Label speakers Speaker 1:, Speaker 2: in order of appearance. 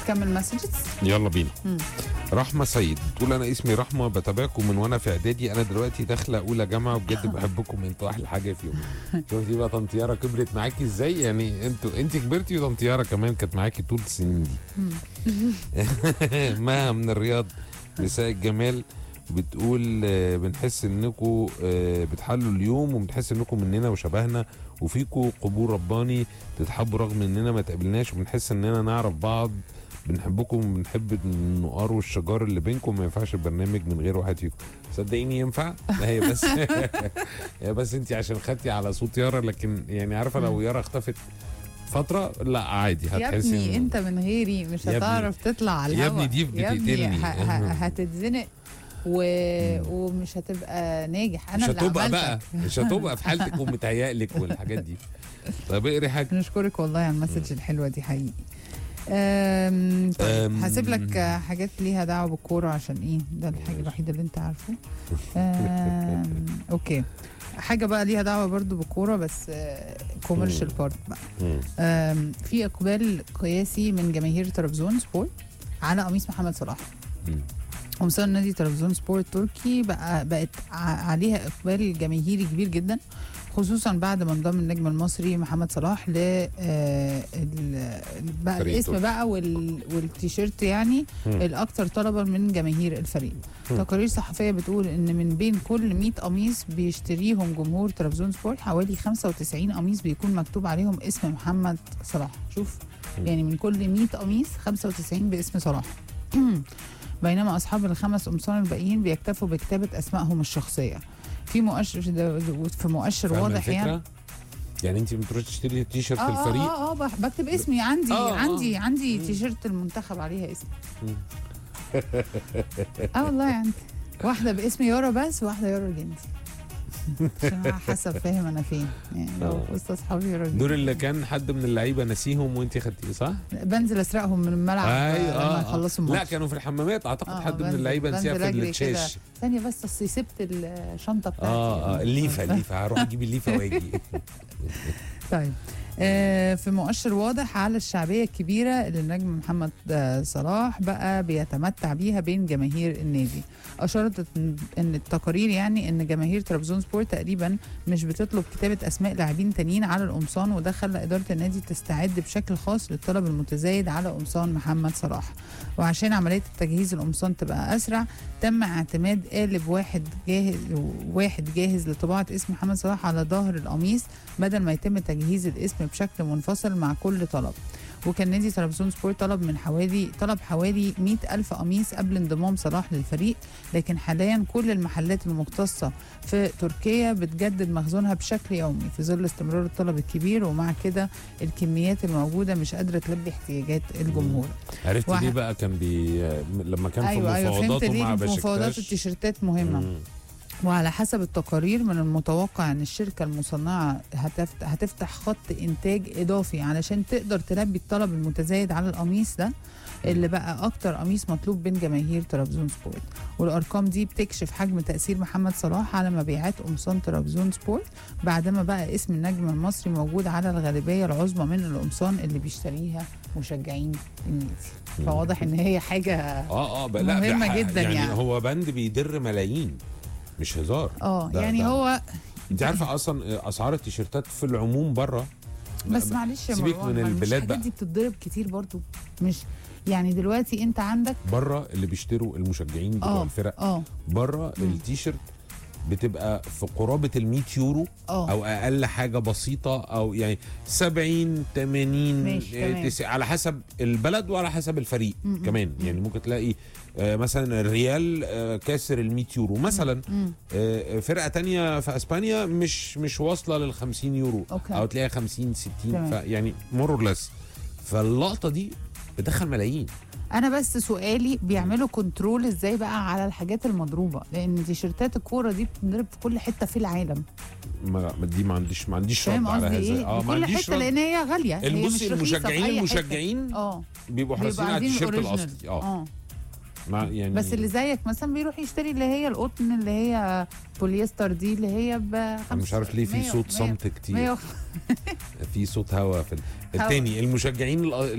Speaker 1: نكمل مسجز
Speaker 2: يلا بينا
Speaker 1: مم.
Speaker 2: رحمة سيد بتقول انا اسمي رحمة بتابعكم من وانا في اعدادي انا دلوقتي داخلة اولى جامعة وبجد بحبكم انتوا احلى حاجة فيهم شفتي بقى طنطيارة كبرت معاكي ازاي يعني انتوا انت كبرتي وطنطيارة كمان كانت معاكي طول السنين دي مها من الرياض نساء الجمال بتقول آه، بنحس انكم آه، بتحلوا اليوم وبنحس انكم مننا وشبهنا وفيكم قبول رباني تتحبوا رغم اننا ما تقابلناش وبنحس اننا نعرف بعض بنحبكم وبنحب النقار والشجار اللي بينكم ما ينفعش البرنامج من غير واحد فيكم صدقيني ينفع لا هي بس هي بس انت عشان خدتي على صوت يارا لكن يعني عارفه لو يارا اختفت فتره لا عادي
Speaker 1: يا
Speaker 2: هتحسي
Speaker 1: ابني
Speaker 2: إن-
Speaker 1: انت من غيري مش
Speaker 2: يا ابني-
Speaker 1: هتعرف تطلع على
Speaker 2: يا
Speaker 1: الهوا
Speaker 2: ابني دي
Speaker 1: يا ابني
Speaker 2: بتقتلني.
Speaker 1: ه- ه- هتتزنق و... ومش هتبقى ناجح انا
Speaker 2: مش
Speaker 1: اللي
Speaker 2: هتبقى
Speaker 1: عملتك.
Speaker 2: بقى مش هتبقى في حالتك ومتهيألك والحاجات دي طب اقري حاجه
Speaker 1: بنشكرك والله على المسج الحلوه دي حقيقي أم طيب
Speaker 2: أم.
Speaker 1: هسيب لك آه، حاجات ليها دعوه بالكوره عشان ايه ده الحاجه الوحيده اللي انت عارفه أم، اوكي حاجه بقى ليها دعوه برضو بالكوره بس كوميرشال بارت بقى
Speaker 2: مم.
Speaker 1: أم، في اقبال قياسي من جماهير ترابزون سبورت على قميص محمد صلاح
Speaker 2: مم.
Speaker 1: قمصان نادي ترابزون سبورت تركي بقى بقت ع- عليها اقبال جماهيري كبير جدا خصوصا بعد ما انضم النجم المصري محمد صلاح ل آه، ال- بقى
Speaker 2: فريق
Speaker 1: الاسم
Speaker 2: تركي.
Speaker 1: بقى وال- والتيشيرت يعني
Speaker 2: مم.
Speaker 1: الاكثر طلبا من جماهير الفريق
Speaker 2: مم.
Speaker 1: تقارير صحفيه بتقول ان من بين كل 100 قميص بيشتريهم جمهور ترابزون سبورت حوالي 95 قميص بيكون مكتوب عليهم اسم محمد صلاح شوف
Speaker 2: مم.
Speaker 1: يعني من كل 100 قميص 95 باسم صلاح بينما اصحاب الخمس قمصان الباقيين بيكتفوا بكتابه اسمائهم الشخصيه في مؤشر في مؤشر
Speaker 2: فاهمة
Speaker 1: واضح
Speaker 2: الفكرة؟
Speaker 1: يعني
Speaker 2: يعني انت بتروحي تشتري تيشرت
Speaker 1: اه
Speaker 2: الفريق
Speaker 1: اه اه بح- بكتب اسمي عندي
Speaker 2: آه، آه.
Speaker 1: عندي عندي
Speaker 2: مم.
Speaker 1: تيشيرت المنتخب عليها اسمي
Speaker 2: مم.
Speaker 1: اه والله عندي واحده باسم يارا بس وواحده يارا الجندي عشان على حسب فاهم انا فين يعني لو
Speaker 2: آه.
Speaker 1: وسط اصحابي يارا الجندي
Speaker 2: دول اللي كان حد من اللعيبه نسيهم وانت خدتيه صح؟
Speaker 1: بنزل اسرقهم من الملعب
Speaker 2: أي،
Speaker 1: آه،
Speaker 2: آه،
Speaker 1: لما
Speaker 2: آه.
Speaker 1: يخلصوا
Speaker 2: لا
Speaker 1: الماتش
Speaker 2: كانوا في الحمامات اعتقد
Speaker 1: آه،
Speaker 2: حد من
Speaker 1: بنزل-
Speaker 2: اللعيبه نسيها
Speaker 1: بنزل
Speaker 2: في
Speaker 1: أجري كده.
Speaker 2: التشاش
Speaker 1: ثانيه بس اصل سبت الشنطه بتاعتي
Speaker 2: اه اه الليفه الليفه هروح اجيب الليفه واجي
Speaker 1: طيب آه، في مؤشر واضح على الشعبيه الكبيره اللي النجم محمد آه، صلاح بقى بيتمتع بيها بين جماهير النادي اشارت ان إن التقارير يعني ان جماهير ترابزون سبورت تقريبا مش بتطلب كتابه اسماء لاعبين تانيين على القمصان وده خلى اداره النادي تستعد بشكل خاص للطلب المتزايد على قمصان محمد صلاح وعشان عمليه التجهيز القمصان تبقى اسرع تم اعتماد قالب واحد جاهز واحد جاهز لطباعه اسم محمد صلاح على ظهر القميص بدل ما يتم تجهيز الاسم بشكل منفصل مع كل طلب وكان نادي ترابزون سبورت طلب من حوالي طلب حوالي 100 ألف قميص قبل انضمام صلاح للفريق لكن حاليا كل المحلات المختصة في تركيا بتجدد مخزونها بشكل يومي في ظل استمرار الطلب الكبير ومع كده الكميات الموجودة مش قادرة تلبي احتياجات الجمهور
Speaker 2: عرفت
Speaker 1: واحد-
Speaker 2: ليه بقى كان بي لما كان في
Speaker 1: ايوه ايوه فهمت
Speaker 2: مفاوضاته
Speaker 1: ليه
Speaker 2: مع
Speaker 1: مفاوضات
Speaker 2: بشكتاش
Speaker 1: التيشيرتات مهمة
Speaker 2: مم.
Speaker 1: وعلى حسب التقارير من المتوقع ان الشركه المصنعه هتفت- هتفتح خط انتاج اضافي علشان تقدر تلبي الطلب المتزايد على القميص ده اللي بقى اكتر قميص مطلوب بين جماهير ترابزون سبورت والارقام دي بتكشف حجم تاثير محمد صلاح على مبيعات قمصان ترابزون سبورت بعدما بقى اسم النجم المصري موجود على الغالبيه العظمى من القمصان اللي بيشتريها مشجعين النادي فواضح ان هي حاجه
Speaker 2: اه اه بقى لا
Speaker 1: مهمة
Speaker 2: بح-
Speaker 1: جدا
Speaker 2: يعني,
Speaker 1: يعني.
Speaker 2: هو بند بيدر ملايين مش هزار
Speaker 1: اه
Speaker 2: ده-
Speaker 1: يعني
Speaker 2: ده-
Speaker 1: هو
Speaker 2: انت عارفه اصلا اسعار التيشيرتات في العموم بره
Speaker 1: بس معلش يا
Speaker 2: سيبك
Speaker 1: مروان
Speaker 2: من
Speaker 1: ما
Speaker 2: البلاد
Speaker 1: الحاجات
Speaker 2: بقى.
Speaker 1: دي بتتضرب كتير برضو مش يعني دلوقتي انت عندك
Speaker 2: بره اللي بيشتروا المشجعين بتوع
Speaker 1: اه
Speaker 2: الفرق
Speaker 1: اه
Speaker 2: بره
Speaker 1: مم.
Speaker 2: التيشيرت بتبقى في قرابه ال 100 يورو
Speaker 1: اه
Speaker 2: او اقل حاجه بسيطه او يعني 70 80
Speaker 1: ماشي،
Speaker 2: آه،
Speaker 1: تمام.
Speaker 2: تس- على حسب البلد وعلى حسب الفريق
Speaker 1: م- م-
Speaker 2: كمان
Speaker 1: م.
Speaker 2: يعني ممكن تلاقي آه، مثلا الريال آه، كاسر ال 100 يورو مثلا
Speaker 1: مم.
Speaker 2: آه، فرقه تانية في اسبانيا مش مش واصله لل 50 يورو
Speaker 1: أوكي.
Speaker 2: او تلاقيها 50 60
Speaker 1: تمام.
Speaker 2: فيعني مور اور ليس فاللقطه دي بتدخل ملايين
Speaker 1: انا بس سؤالي بيعملوا كنترول ازاي بقى على الحاجات المضروبه لان تيشيرتات الكوره دي بتضرب في كل حته في العالم
Speaker 2: ما ما دي ما عنديش ما عنديش
Speaker 1: فاهم
Speaker 2: رد على
Speaker 1: قصدي
Speaker 2: هذا
Speaker 1: ايه
Speaker 2: اه
Speaker 1: في
Speaker 2: ما
Speaker 1: كل
Speaker 2: عنديش
Speaker 1: حته
Speaker 2: رد
Speaker 1: لان هي غاليه هي مش
Speaker 2: البصي
Speaker 1: رخيصة في
Speaker 2: المشجعين
Speaker 1: أي حتة.
Speaker 2: المشجعين
Speaker 1: اه
Speaker 2: بيبقوا حريصين على
Speaker 1: عايزين
Speaker 2: التيشيرت
Speaker 1: الأوريجينال.
Speaker 2: الاصلي اه
Speaker 1: اه
Speaker 2: مع يعني
Speaker 1: بس اللي زيك مثلا بيروح يشتري اللي هي القطن اللي هي بوليستر دي اللي هي ب
Speaker 2: انا مش عارف ليه في صوت صمت كتير في صوت هوا في ال- التاني المشجعين الأ-